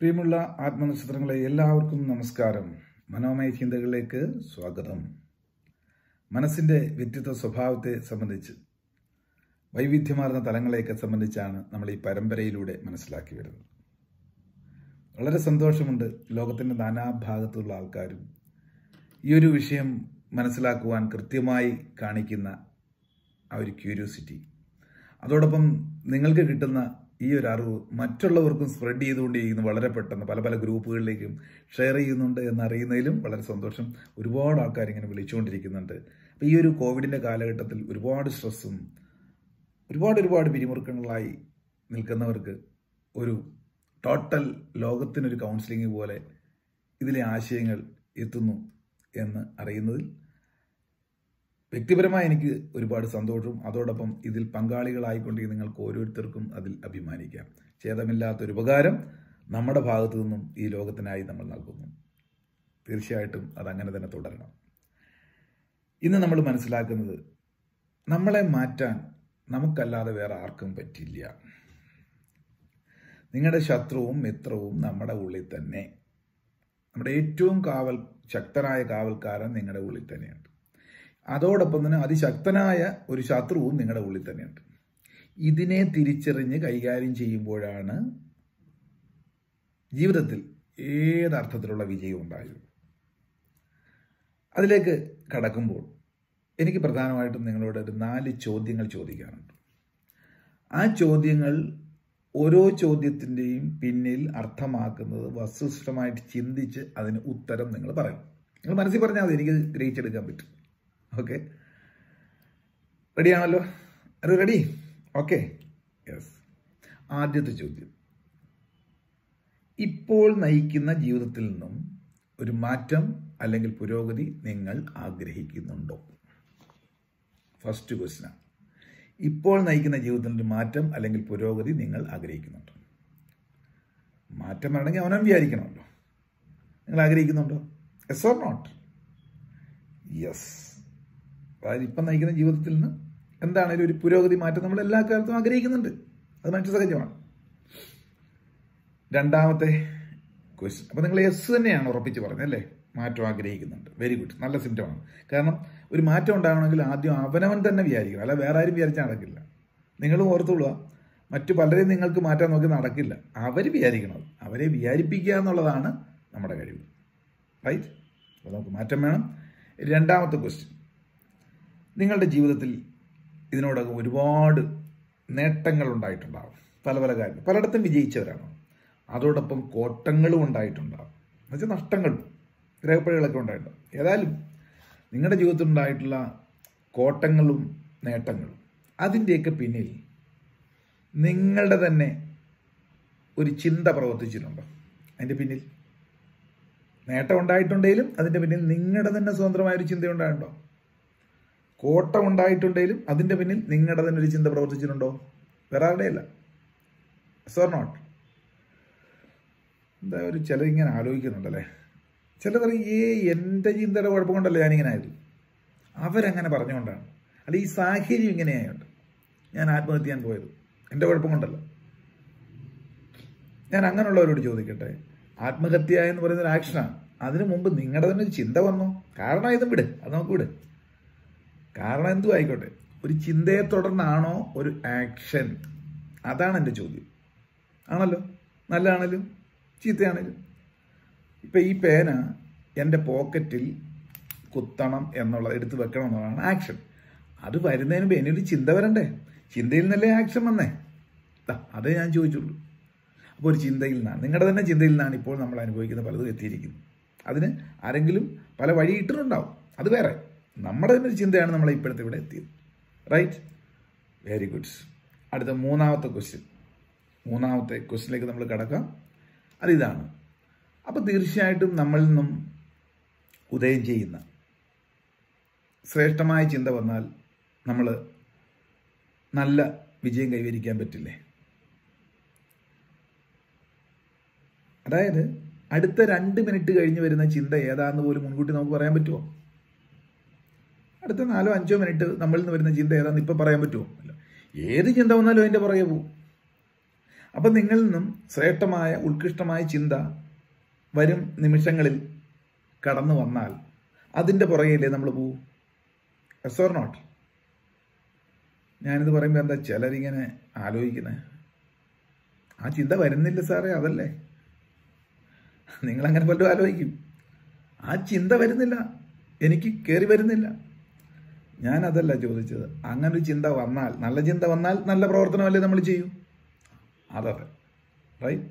പ്രിയമുള്ള ആത്മനക്ഷത്രങ്ങളെ എല്ലാവർക്കും നമസ്കാരം മനോമയ ചിന്തകളിലേക്ക് സ്വാഗതം മനസ്സിന്റെ വ്യക്തിത്വ സ്വഭാവത്തെ സംബന്ധിച്ച് വൈവിധ്യമാർന്ന തലങ്ങളെയൊക്കെ സംബന്ധിച്ചാണ് നമ്മൾ ഈ പരമ്പരയിലൂടെ മനസ്സിലാക്കി വരുന്നത് വളരെ സന്തോഷമുണ്ട് ലോകത്തിന്റെ നാനാഭാഗത്തുള്ള ആൾക്കാരും ഈ ഒരു വിഷയം മനസ്സിലാക്കുവാൻ കൃത്യമായി കാണിക്കുന്ന ആ ഒരു ക്യൂരിയോസിറ്റി അതോടൊപ്പം നിങ്ങൾക്ക് കിട്ടുന്ന ഈ ഒരു അറിവ് മറ്റുള്ളവർക്കും സ്പ്രെഡ് ചെയ്തുകൊണ്ടിരിക്കുന്നു വളരെ പെട്ടെന്ന് പല പല ഗ്രൂപ്പുകളിലേക്കും ഷെയർ ചെയ്യുന്നുണ്ട് എന്നറിയുന്നതിലും വളരെ സന്തോഷം ഒരുപാട് ആൾക്കാർ ഇങ്ങനെ വിളിച്ചുകൊണ്ടിരിക്കുന്നുണ്ട് അപ്പോൾ ഈ ഒരു കോവിഡിൻ്റെ കാലഘട്ടത്തിൽ ഒരുപാട് സ്ട്രെസ്സും ഒരുപാട് ഒരുപാട് പിരിമുറുക്കങ്ങളായി നിൽക്കുന്നവർക്ക് ഒരു ടോട്ടൽ ലോകത്തിനൊരു കൗൺസിലിംഗ് പോലെ ഇതിലെ ആശയങ്ങൾ എത്തുന്നു എന്ന് അറിയുന്നതിൽ വ്യക്തിപരമായി എനിക്ക് ഒരുപാട് സന്തോഷവും അതോടൊപ്പം ഇതിൽ പങ്കാളികളായിക്കൊണ്ടിരിക്കുന്ന നിങ്ങൾക്ക് ഓരോരുത്തർക്കും അതിൽ അഭിമാനിക്കാം ഛേദമില്ലാത്തൊരു ഉപകാരം നമ്മുടെ ഭാഗത്തു നിന്നും ഈ ലോകത്തിനായി നമ്മൾ നൽകുന്നു തീർച്ചയായിട്ടും അതങ്ങനെ തന്നെ തുടരണം ഇന്ന് നമ്മൾ മനസ്സിലാക്കുന്നത് നമ്മളെ മാറ്റാൻ നമുക്കല്ലാതെ വേറെ ആർക്കും പറ്റില്ല നിങ്ങളുടെ ശത്രുവും മിത്രവും നമ്മുടെ ഉള്ളിൽ തന്നെ നമ്മുടെ ഏറ്റവും കാവൽ ശക്തനായ കാവൽക്കാരൻ നിങ്ങളുടെ ഉള്ളിൽ തന്നെയുണ്ട് അതോടൊപ്പം തന്നെ അതിശക്തനായ ഒരു ശത്രുവും നിങ്ങളുടെ ഉള്ളിൽ തന്നെയുണ്ട് ഇതിനെ തിരിച്ചറിഞ്ഞ് കൈകാര്യം ചെയ്യുമ്പോഴാണ് ജീവിതത്തിൽ ഏതർത്ഥത്തിലുള്ള വിജയം ഉണ്ടായത് അതിലേക്ക് കടക്കുമ്പോൾ എനിക്ക് പ്രധാനമായിട്ടും നിങ്ങളോട് ഒരു നാല് ചോദ്യങ്ങൾ ചോദിക്കാനുണ്ട് ആ ചോദ്യങ്ങൾ ഓരോ ചോദ്യത്തിൻ്റെയും പിന്നിൽ അർത്ഥമാക്കുന്നത് വസ്തുനിഷ്ഠമായിട്ട് ചിന്തിച്ച് അതിന് ഉത്തരം നിങ്ങൾ പറയും നിങ്ങൾ മനസ്സിൽ പറഞ്ഞാൽ മതി എനിക്ക് ഗ്രഹിച്ചെടുക്കാൻ പറ്റും ഓക്കെ റെഡിയാണല്ലോ അത് റെഡി ഓക്കെ യെസ് ആദ്യത്തെ ചോദ്യം ഇപ്പോൾ നയിക്കുന്ന ജീവിതത്തിൽ നിന്നും ഒരു മാറ്റം അല്ലെങ്കിൽ പുരോഗതി നിങ്ങൾ ആഗ്രഹിക്കുന്നുണ്ടോ ഫസ്റ്റ് ക്വസ്റ്റ്യൻ ഇപ്പോൾ നയിക്കുന്ന ജീവിതത്തിൽ ഒരു മാറ്റം അല്ലെങ്കിൽ പുരോഗതി നിങ്ങൾ ആഗ്രഹിക്കുന്നുണ്ടോ മാറ്റം വരണമെങ്കിൽ അവനവൻ വിചാരിക്കണമല്ലോ നിങ്ങൾ ആഗ്രഹിക്കുന്നുണ്ടോ എസ് ഓർ നോട്ട് യെസ് അതായത് ഇപ്പം നയിക്കുന്ന ജീവിതത്തിൽ നിന്ന് എന്താണേലും ഒരു പുരോഗതി മാറ്റം നമ്മൾ എല്ലാ കാലത്തും ആഗ്രഹിക്കുന്നുണ്ട് അത് മനുഷ്യ സഹജമാണ് രണ്ടാമത്തെ ക്വസ്റ്റ്യൻ അപ്പം നിങ്ങൾ എസ് തന്നെയാണ് ഉറപ്പിച്ച് പറഞ്ഞത് അല്ലേ മാറ്റം ആഗ്രഹിക്കുന്നുണ്ട് വെരി ഗുഡ് നല്ല സിംറ്റമാണ് കാരണം ഒരു മാറ്റം ഉണ്ടാകണമെങ്കിൽ ആദ്യം അവനവൻ തന്നെ വിചാരിക്കണം അല്ല വേറെ ആരും വിചാരിച്ചാൽ നടക്കില്ല നിങ്ങളും ഓർത്തുകൊള്ളുക മറ്റു പലരെയും നിങ്ങൾക്ക് മാറ്റാൻ നോക്കി നടക്കില്ല അവർ വിചാരിക്കണം അവരെ വിചാരിപ്പിക്കുക എന്നുള്ളതാണ് നമ്മുടെ കഴിവ് റൈറ്റ് അപ്പോൾ നമുക്ക് മാറ്റം വേണം രണ്ടാമത്തെ ക്വസ്റ്റ്യൻ നിങ്ങളുടെ ജീവിതത്തിൽ ഇതിനോടകം ഒരുപാട് നേട്ടങ്ങൾ ഉണ്ടായിട്ടുണ്ടാവും പല പല കാര്യങ്ങൾ പലയിടത്തും വിജയിച്ചവരാണ് അതോടൊപ്പം കോട്ടങ്ങളും ഉണ്ടായിട്ടുണ്ടാവും എന്നുവെച്ചാൽ നഷ്ടങ്ങളും ഗ്രഹപ്പഴകളൊക്കെ ഉണ്ടായിട്ടുണ്ടാവും ഏതായാലും നിങ്ങളുടെ ജീവിതത്തിൽ ഉണ്ടായിട്ടുള്ള കോട്ടങ്ങളും നേട്ടങ്ങളും അതിൻ്റെയൊക്കെ പിന്നിൽ നിങ്ങളുടെ തന്നെ ഒരു ചിന്ത പ്രവർത്തിച്ചിട്ടുണ്ടോ അതിൻ്റെ പിന്നിൽ നേട്ടം ഉണ്ടായിട്ടുണ്ടെങ്കിലും അതിൻ്റെ പിന്നിൽ നിങ്ങളുടെ തന്നെ സ്വതന്ത്രമായ ഒരു ചിന്ത ഉണ്ടായിട്ടുണ്ടോ കോട്ടം ഉണ്ടായിട്ടുണ്ടെങ്കിലും അതിൻ്റെ പിന്നിൽ നിങ്ങളുടെ തന്നെ ഒരു ചിന്ത പ്രവർത്തിച്ചിട്ടുണ്ടോ വേറെ ആരുടെയല്ല സോർ നോട്ട് എന്താ ഒരു ചിലരിങ്ങനെ ആലോചിക്കുന്നുണ്ടല്ലേ ചിലർ പറയും ഏ എൻ്റെ ചിന്തയുടെ കുഴപ്പം കൊണ്ടല്ലേ ഞാനിങ്ങനെ ആയത് അവരങ്ങനെ പറഞ്ഞുകൊണ്ടാണ് അല്ല ഈ സാഹചര്യം ഇങ്ങനെയായോണ്ട് ഞാൻ ആത്മഹത്യ ചെയ്യാൻ പോയത് എൻ്റെ കുഴപ്പം കൊണ്ടല്ല ഞാൻ അങ്ങനെയുള്ളവരോട് ചോദിക്കട്ടെ ആത്മഹത്യ എന്ന് പറയുന്ന ഒരു ആക്ഷനാണ് അതിനു മുമ്പ് നിങ്ങളുടെ തന്നെ ഒരു ചിന്ത വന്നോ കാരണം ഇതും വിട് അത് നമുക്ക് വിട് കാരണം എന്തും ആയിക്കോട്ടെ ഒരു ചിന്തയെ തുടർന്നാണോ ഒരു ആക്ഷൻ അതാണ് എൻ്റെ ചോദ്യം ആണല്ലോ നല്ലതാണല്ലോ ചീത്തയാണല്ലോ ഇപ്പം ഈ പേന എൻ്റെ പോക്കറ്റിൽ കുത്തണം എന്നുള്ളത് എടുത്ത് വെക്കണം എന്നുള്ളതാണ് ആക്ഷൻ അത് വരുന്നതിന് മുമ്പ് എന്നൊരു ചിന്ത വരണ്ടേ ചിന്തയിൽ നിന്നല്ലേ ആക്ഷൻ വന്നേ അതേ ഞാൻ ചോദിച്ചുള്ളൂ അപ്പോൾ ഒരു ചിന്തയിൽ നിന്നാണ് നിങ്ങളുടെ തന്നെ ചിന്തയിൽ നിന്നാണ് ഇപ്പോൾ നമ്മൾ അനുഭവിക്കുന്ന പലതും എത്തിയിരിക്കുന്നത് അതിന് ആരെങ്കിലും പല വഴി ഇട്ടിട്ടുണ്ടാവും അത് വേറെ നമ്മുടെ തന്നെ ഒരു ചിന്തയാണ് നമ്മളെ ഇപ്പോഴത്തെ ഇവിടെ എത്തിയത് റൈറ്റ് വെരി ഗുഡ് അടുത്ത മൂന്നാമത്തെ ക്വസ്റ്റ്യൻ മൂന്നാമത്തെ ക്വസ്റ്റ്യനിലേക്ക് നമ്മൾ കിടക്കാം അതിതാണ് അപ്പോൾ തീർച്ചയായിട്ടും നമ്മളിൽ നിന്നും ഉദയം ചെയ്യുന്ന ശ്രേഷ്ഠമായ ചിന്ത വന്നാൽ നമ്മൾ നല്ല വിജയം കൈവരിക്കാൻ പറ്റില്ലേ അതായത് അടുത്ത രണ്ട് മിനിറ്റ് കഴിഞ്ഞ് വരുന്ന ചിന്ത ഏതാന്ന് പോലും മുൻകൂട്ടി നമുക്ക് പറയാൻ പറ്റുമോ അടുത്ത നാലോ അഞ്ചോ മിനിറ്റ് നമ്മളിൽ നിന്ന് വരുന്ന ചിന്ത ഏതാന്ന് ഇപ്പം പറയാൻ പറ്റുമോ അല്ല ഏത് ചിന്ത വന്നാലും അതിൻ്റെ പുറകെ പോകും അപ്പം നിങ്ങളിൽ നിന്നും ശ്രേഷ്ഠമായ ഉത്കൃഷ്ടമായ ചിന്ത വരും നിമിഷങ്ങളിൽ കടന്നു വന്നാൽ അതിൻ്റെ പുറകെയല്ലേ നമ്മൾ പോവും എസ് ഓർ നോട്ട് ഞാനിത് പറയുമ്പോൾ എന്താ ചിലരിങ്ങനെ ആലോചിക്കുന്നത് ആ ചിന്ത വരുന്നില്ല സാറേ അതല്ലേ നിങ്ങളങ്ങനെ പലരും ആലോചിക്കും ആ ചിന്ത വരുന്നില്ല എനിക്ക് കയറി വരുന്നില്ല ഞാൻ അതല്ല ചോദിച്ചത് അങ്ങനെ ഒരു ചിന്ത വന്നാൽ നല്ല ചിന്ത വന്നാൽ നല്ല പ്രവർത്തനമല്ലേ നമ്മൾ ചെയ്യും അതെ റൈറ്റ്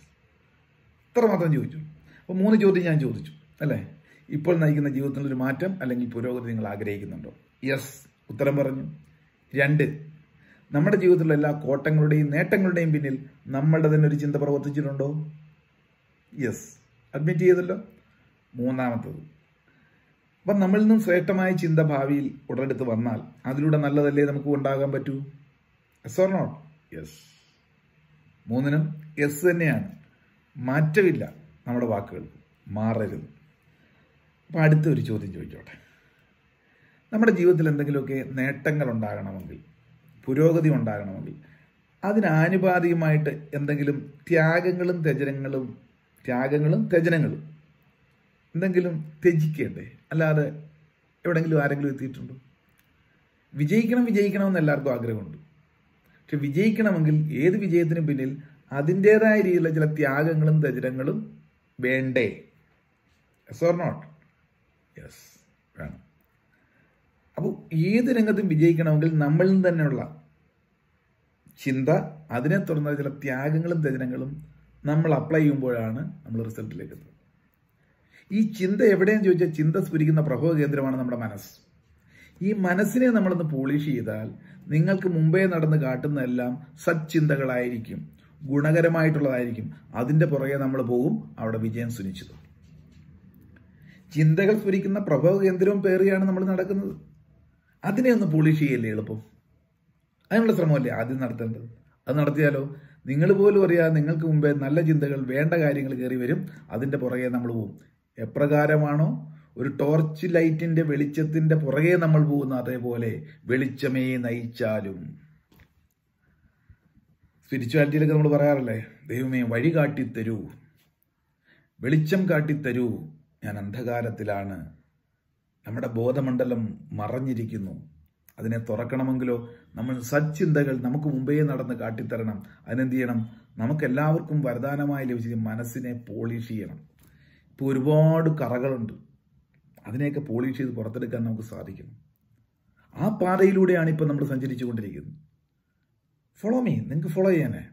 ഇത്ര മാത്രം ചോദിച്ചു അപ്പോൾ മൂന്ന് ചോദ്യം ഞാൻ ചോദിച്ചു അല്ലേ ഇപ്പോൾ നയിക്കുന്ന ജീവിതത്തിൽ ഒരു മാറ്റം അല്ലെങ്കിൽ പുരോഗതി നിങ്ങൾ ആഗ്രഹിക്കുന്നുണ്ടോ യെസ് ഉത്തരം പറഞ്ഞു രണ്ട് നമ്മുടെ ജീവിതത്തിലുള്ള എല്ലാ കോട്ടങ്ങളുടെയും നേട്ടങ്ങളുടെയും പിന്നിൽ നമ്മളുടെ തന്നെ ഒരു ചിന്ത പ്രവർത്തിച്ചിട്ടുണ്ടോ യെസ് അഡ്മിറ്റ് ചെയ്തല്ലോ മൂന്നാമത്തത് അപ്പം നമ്മളിൽ നിന്നും ശ്രേഷ്ഠമായ ചിന്ത ഭാവിയിൽ ഉടലെടുത്ത് വന്നാൽ അതിലൂടെ നല്ലതല്ലേ നമുക്ക് ഉണ്ടാകാൻ പറ്റൂ എസ് ഓർ നോട്ട് യെസ് മൂന്നിനും എസ് തന്നെയാണ് മാറ്റമില്ല നമ്മുടെ വാക്കുകൾ മാറരുത് അപ്പം അടുത്തൊരു ചോദ്യം ചോദിച്ചോട്ടെ നമ്മുടെ ജീവിതത്തിൽ എന്തെങ്കിലുമൊക്കെ നേട്ടങ്ങൾ ഉണ്ടാകണമെങ്കിൽ പുരോഗതി ഉണ്ടാകണമെങ്കിൽ അതിനാനുപാതികമായിട്ട് എന്തെങ്കിലും ത്യാഗങ്ങളും ത്യജനങ്ങളും ത്യാഗങ്ങളും ത്യജനങ്ങളും എന്തെങ്കിലും ത്യജിക്കേണ്ടേ അല്ലാതെ എവിടെങ്കിലും ആരെങ്കിലും എത്തിയിട്ടുണ്ടോ വിജയിക്കണം വിജയിക്കണമെന്ന് എല്ലാവർക്കും ആഗ്രഹമുണ്ട് പക്ഷെ വിജയിക്കണമെങ്കിൽ ഏത് വിജയത്തിനും പിന്നിൽ അതിൻ്റെതായ രീതിയിലുള്ള ചില ത്യാഗങ്ങളും ത്യജനങ്ങളും വേണ്ടേ എസ് ഓർ നോട്ട് യെസ് വേണം അപ്പോൾ ഏത് രംഗത്തും വിജയിക്കണമെങ്കിൽ നമ്മളിൽ തന്നെയുള്ള ചിന്ത അതിനെ തുടർന്ന ചില ത്യാഗങ്ങളും ത്യജനങ്ങളും നമ്മൾ അപ്ലൈ ചെയ്യുമ്പോഴാണ് നമ്മൾ റിസൾട്ടിലേക്ക് എത്തുന്നത് ഈ ചിന്ത എവിടെയെന്ന് ചോദിച്ചാൽ ചിന്ത സ്ഫുരിക്കുന്ന പ്രഭവ കേന്ദ്രമാണ് നമ്മുടെ മനസ്സ് ഈ മനസ്സിനെ നമ്മളൊന്ന് പോളിഷ് ചെയ്താൽ നിങ്ങൾക്ക് മുമ്പേ നടന്ന് കാട്ടുന്നതെല്ലാം സച്ചിന്തകളായിരിക്കും ഗുണകരമായിട്ടുള്ളതായിരിക്കും അതിൻ്റെ പുറകെ നമ്മൾ പോകും അവിടെ വിജയം സുനിശ്ചിതം ചിന്തകൾ സ്ഫുരിക്കുന്ന പ്രഭവ കേന്ദ്രവും പേറിയാണ് നമ്മൾ നടക്കുന്നത് അതിനെ ഒന്ന് പോളിഷ് ചെയ്യല്ലേ എളുപ്പം അതിനുള്ള ശ്രമമല്ലേ ആദ്യം നടത്തേണ്ടത് അത് നടത്തിയാലോ നിങ്ങൾ പോലും അറിയാതെ നിങ്ങൾക്ക് മുമ്പേ നല്ല ചിന്തകൾ വേണ്ട കാര്യങ്ങൾ കയറി വരും അതിൻ്റെ പുറകെ നമ്മൾ പോകും എപ്രകാരമാണോ ഒരു ടോർച്ച് ലൈറ്റിന്റെ വെളിച്ചത്തിന്റെ പുറകെ നമ്മൾ പോകുന്ന അതേപോലെ വെളിച്ചമേ നയിച്ചാലും സ്പിരിച്വാലിറ്റിയിലൊക്കെ നമ്മൾ പറയാറില്ലേ ദൈവമേ വഴി കാട്ടിത്തരൂ വെളിച്ചം കാട്ടിത്തരൂ ഞാൻ അന്ധകാരത്തിലാണ് നമ്മുടെ ബോധമണ്ഡലം മറഞ്ഞിരിക്കുന്നു അതിനെ തുറക്കണമെങ്കിലോ നമ്മൾ സച്ചിന്തകൾ നമുക്ക് മുമ്പേ നടന്ന് കാട്ടിത്തരണം അതിനെന്ത് ചെയ്യണം നമുക്കെല്ലാവർക്കും വരദാനമായി ലഭിച്ച മനസ്സിനെ പോളിഷ് ചെയ്യണം ഇപ്പോൾ ഒരുപാട് കറകളുണ്ട് അതിനെയൊക്കെ പോളിഷ് ചെയ്ത് പുറത്തെടുക്കാൻ നമുക്ക് സാധിക്കണം ആ പാതയിലൂടെയാണ് ഇപ്പോൾ നമ്മൾ സഞ്ചരിച്ചു കൊണ്ടിരിക്കുന്നത് ഫോളോ മീ നിങ്ങൾക്ക് ഫോളോ ചെയ്യാനേ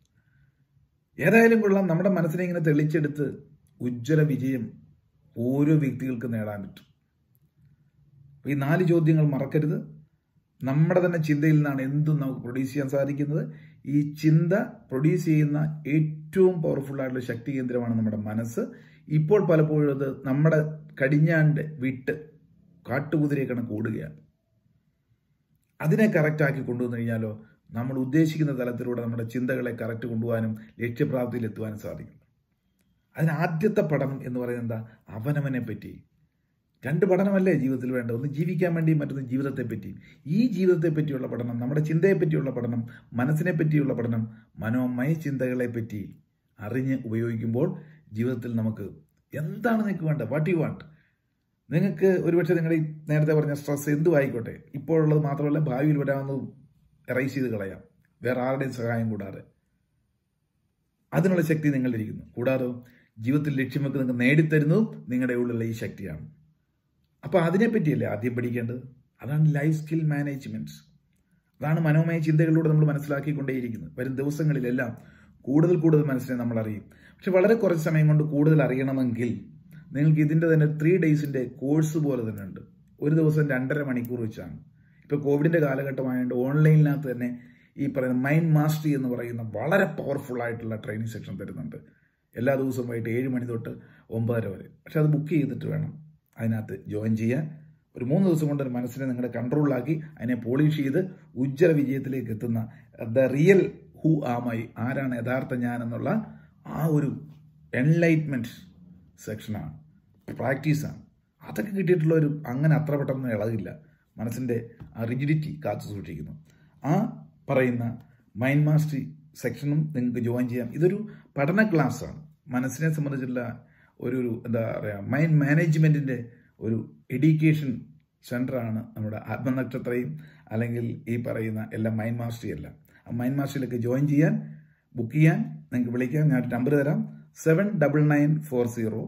ഏതായാലും കൊള്ളാം നമ്മുടെ മനസ്സിനെ ഇങ്ങനെ തെളിച്ചെടുത്ത് ഉജ്ജ്വല വിജയം ഓരോ വ്യക്തികൾക്ക് നേടാൻ പറ്റും ഈ നാല് ചോദ്യങ്ങൾ മറക്കരുത് നമ്മുടെ തന്നെ ചിന്തയിൽ നിന്നാണ് എന്തും നമുക്ക് പ്രൊഡ്യൂസ് ചെയ്യാൻ സാധിക്കുന്നത് ഈ ചിന്ത പ്രൊഡ്യൂസ് ചെയ്യുന്ന ഏറ്റവും പവർഫുൾ ആയിട്ടുള്ള ശക്തി കേന്ദ്രമാണ് നമ്മുടെ മനസ്സ് ഇപ്പോൾ പലപ്പോഴും അത് നമ്മുടെ കടിഞ്ഞാണ്ട് വിട്ട് കാട്ടുകുതിരയെ കണക്ക് ഓടുകയാണ് അതിനെ കറക്റ്റാക്കി കൊണ്ടുവന്നു കഴിഞ്ഞാലോ നമ്മൾ ഉദ്ദേശിക്കുന്ന തലത്തിലൂടെ നമ്മുടെ ചിന്തകളെ കറക്റ്റ് കൊണ്ടുപോകാനും ലക്ഷ്യപ്രാപ്തിയിൽ എത്തുവാനും സാധിക്കും അതിന് ആദ്യത്തെ പഠനം എന്ന് പറയുന്നത് എന്താ അവനവനെ പറ്റി രണ്ട് പഠനമല്ലേ ജീവിതത്തിൽ വേണ്ട ഒന്ന് ജീവിക്കാൻ വേണ്ടി മറ്റൊന്ന് ജീവിതത്തെ പറ്റി ഈ ജീവിതത്തെ പറ്റിയുള്ള പഠനം നമ്മുടെ ചിന്തയെ പറ്റിയുള്ള പഠനം മനസ്സിനെ പറ്റിയുള്ള പഠനം മനോമയ ചിന്തകളെ പറ്റി അറിഞ്ഞ് ഉപയോഗിക്കുമ്പോൾ ജീവിതത്തിൽ നമുക്ക് എന്താണ് നിങ്ങൾക്ക് വേണ്ടത് വാട്ട് യു വാണ്ട് നിങ്ങൾക്ക് ഒരുപക്ഷെ നിങ്ങളുടെ ഈ നേരത്തെ പറഞ്ഞ സ്ട്രെസ് എന്തും ആയിക്കോട്ടെ ഇപ്പോഴുള്ളത് മാത്രമല്ല ഭാവിയിൽ വരാവുന്നതും എറൈസ് ചെയ്ത് കളയാം വേറെ ആരുടെയും സഹായം കൂടാതെ അതിനുള്ള ശക്തി നിങ്ങളിരിക്കുന്നു കൂടാതെ ജീവിതത്തിൽ ലക്ഷ്യം വെക്ക് നിങ്ങൾക്ക് നേടിത്തരുന്നതും നിങ്ങളുടെ ഉള്ളിലുള്ള ഈ ശക്തിയാണ് അപ്പോൾ അതിനെപ്പറ്റിയല്ലേ ആദ്യം പഠിക്കേണ്ടത് അതാണ് ലൈഫ് സ്കിൽ മാനേജ്മെന്റ് അതാണ് മനോമയ ചിന്തകളിലൂടെ നമ്മൾ മനസ്സിലാക്കിക്കൊണ്ടേയിരിക്കുന്നത് വരും ദിവസങ്ങളിലെല്ലാം കൂടുതൽ കൂടുതൽ മനസ്സിനെ നമ്മൾ അറിയും പക്ഷെ വളരെ കുറച്ച് സമയം കൊണ്ട് കൂടുതൽ അറിയണമെങ്കിൽ നിങ്ങൾക്ക് ഇതിൻ്റെ തന്നെ ത്രീ ഡേയ്സിൻ്റെ കോഴ്സ് പോലെ തന്നെ ഉണ്ട് ഒരു ദിവസം രണ്ടര മണിക്കൂർ വെച്ചാണ് ഇപ്പോൾ കോവിഡിൻ്റെ കാലഘട്ടമായതുകൊണ്ട് ഓൺലൈനിനകത്ത് തന്നെ ഈ പറയുന്ന മൈൻഡ് മാസ്റ്ററി എന്ന് പറയുന്ന വളരെ പവർഫുൾ ആയിട്ടുള്ള ട്രെയിനിങ് സെക്ഷൻ തരുന്നുണ്ട് എല്ലാ ദിവസവും വൈകിട്ട് ഏഴ് മണി തൊട്ട് ഒമ്പതര വരെ പക്ഷെ അത് ബുക്ക് ചെയ്തിട്ട് വേണം അതിനകത്ത് ജോയിൻ ചെയ്യാൻ ഒരു മൂന്ന് ദിവസം കൊണ്ട് ഒരു മനസ്സിനെ നിങ്ങളുടെ കൺട്രോളിലാക്കി അതിനെ പോളിഷ് ചെയ്ത് ഉജ്ജ്വല വിജയത്തിലേക്ക് എത്തുന്ന ദ റിയൽ ഹൂ ആമൈ ആരാണ് യഥാർത്ഥ ഞാൻ എന്നുള്ള ആ ഒരു എൻലൈറ്റ്മെന്റ് സെക്ഷനാണ് പ്രാക്ടീസാണ് അതൊക്കെ കിട്ടിയിട്ടുള്ള ഒരു അങ്ങനെ അത്ര പെട്ടെന്ന് ഇളകില്ല മനസ്സിൻ്റെ ആ റിജിഡിറ്റി കാത്തു സൂക്ഷിക്കുന്നു ആ പറയുന്ന മൈൻഡ് മാസ്റ്ററി സെക്ഷനും നിങ്ങൾക്ക് ജോയിൻ ചെയ്യാം ഇതൊരു പഠന ക്ലാസ്സാണ് മനസ്സിനെ സംബന്ധിച്ചുള്ള ഒരു ഒരു എന്താ പറയുക മൈൻഡ് മാനേജ്മെൻറ്റിൻ്റെ ഒരു എഡ്യൂക്കേഷൻ സെൻ്ററാണ് നമ്മുടെ ആത്മനക്ഷത്രയും അല്ലെങ്കിൽ ഈ പറയുന്ന എല്ലാ മൈൻഡ് മാസ്റ്ററി എല്ലാം ആ മൈൻഡ് മാസ്റ്ററിയിലേക്ക് ജോയിൻ ചെയ്യാൻ ബുക്ക് ചെയ്യാൻ നിങ്ങൾക്ക് വിളിക്കാം ഞാൻ നമ്പർ തരാം seven double nine four zero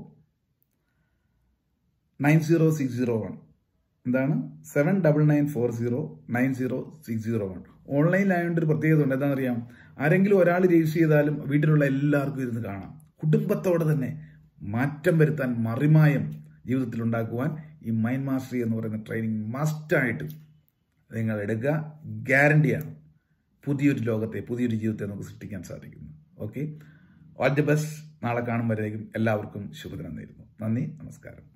nine zero six zero one എന്താണ് seven double nine four zero nine zero six zero one ഓൺലൈനിലായതുകൊണ്ട് ഒരു പ്രത്യേകത ഉണ്ട് എന്താണെന്നറിയാം ആരെങ്കിലും ഒരാൾ രജിസ്റ്റർ ചെയ്താലും വീട്ടിലുള്ള എല്ലാവർക്കും ഇരുന്ന് കാണാം കുടുംബത്തോടെ തന്നെ മാറ്റം വരുത്താൻ മറിമായം ജീവിതത്തിൽ ഉണ്ടാക്കുവാൻ ഈ മൈൻഡ് മാസ്റ്ററി എന്ന് പറയുന്ന ട്രെയിനിങ് മസ്റ്റായിട്ട് നിങ്ങൾ എടുക്കുക ഗ്യാരണ്ടിയാണ് പുതിയൊരു ലോകത്തെ പുതിയൊരു ജീവിതത്തെ നമുക്ക് സൃഷ്ടിക്കാൻ സാധിക്കുന്നു ഓക്കെ ഓൾ ദി ബെസ്റ്റ് നാളെ കാണുമ്പോഴേക്കും എല്ലാവർക്കും ശുഭദിനം നേരുന്നു നന്ദി നമസ്കാരം